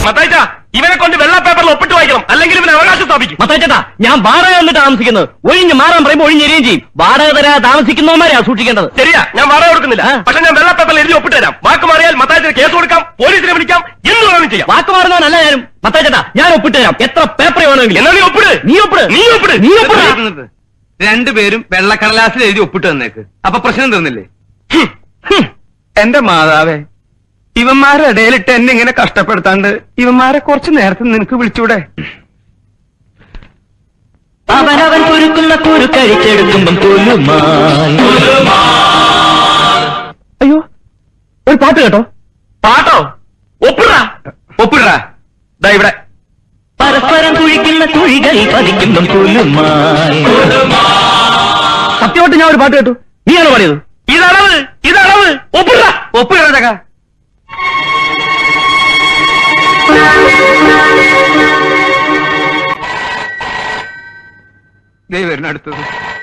മത്തായിച്ച ഇവനെ കൊണ്ട് വെള്ള പേപ്പറിൽ ഒപ്പിട്ട് വായിക്കണം അല്ലെങ്കിൽ ഇവന് അവകാശം സ്ഥാപിക്കും മത്താച്ചേട്ടാ ഞാൻ വാടക വന്നിട്ട് താമസിക്കുന്നത് ഒഴിഞ്ഞ് മാറാൻ പറയുമ്പോൾ ഒഴിഞ്ഞെരിയും ചെയ്യും വാടക തരാതെ താമസിക്കുന്നവന്മാരെയാ സൂക്ഷിക്കേണ്ടത് ശരിയാ ഞാൻ വാടക കൊടുക്കുന്നില്ല ആ. പക്ഷെ ഞാൻ വെള്ള പേപ്പറിൽ എഴുതി ഒപ്പിട്ട് തരാം വാക്ക് മാറിയാൽ മത്തായിച്ചിന് കേസ് കൊടുക്കാം പോലീസിനെ വിളിക്കാം എന്ത് വേണമെങ്കിലും ചെയ്യാം വാക്ക് മാറുന്നവനല്ല ഞാനും മത്താച്ചേട്ടാ ഞാൻ ഒപ്പിട്ട് തരാം എത്ര പേപ്പർ വേണമെങ്കിലും എന്നാ നീ ഒപ്പിട് നീ ഒപ്പിട് നീ ഒപ്പിട് നീ ഒപ്പിട് നിർത്ത്. രണ്ടുപേരും വെള്ളക്കടലാസിൽ എഴുതി ഒപ്പിട്ട് തന്നേക്ക് അപ്പൊ പ്രശ്നം തീർന്നില്ലേ ഹും. ഹും. എന്റെ മാതാവേ ഇവന്മാരുടെ ഇടയിലിട്ട് എന്നെ ഇങ്ങനെ കഷ്ടപ്പെടുത്താണ്ട് ഇവന്മാരെ കുറച്ച് നേരത്തെ നിനക്ക് വിളിച്ചൂടെ അവനവൻ കുരുക്കുന്ന കുരു കഴിച്ചെടുക്കുമ്പം കുലുമായി അയ്യോ ഒരു പാട്ട് കേട്ടോ പാട്ടോ ഒപ്പിടാ ഒപ്പിടാ ദാ ഇവിടെ പരസ്പരം കുഴിക്കുന്ന കുഴികൾ പതിക്കുമ്പം കുലുമായി സത്യമായിട്ട് ഞാൻ ഒരു പാട്ട് കേട്ടു നീയാണോ പാടിയത് ഇതളവ് ഇതളവ് ഒപ്പിടാ ഒപ്പിടാ ചക്ക ദേ വരുന്ന അടുത്തത്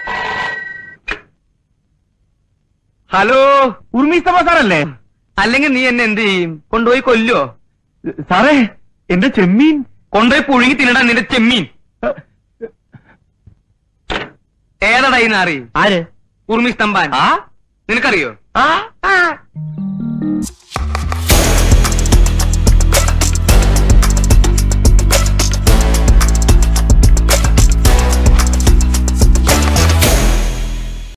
ഹലോ ഉർമീസ്തഫ സാറല്ലേ അല്ലെങ്കിൽ നീ എന്നെ എന്ത് ചെയ്യും കൊണ്ടുപോയി കൊല്ലോ സാറേ എന്റെ ചെമ്മീൻ കൊണ്ടുപോയി പുഴുങ്ങി തിന്നടാ നിന്റെ ചെമ്മീൻ ഏതടാ ഈ നാറി ആര് ഉർമി സ്തംഭാൻ നിനക്കറിയോ ആ ആ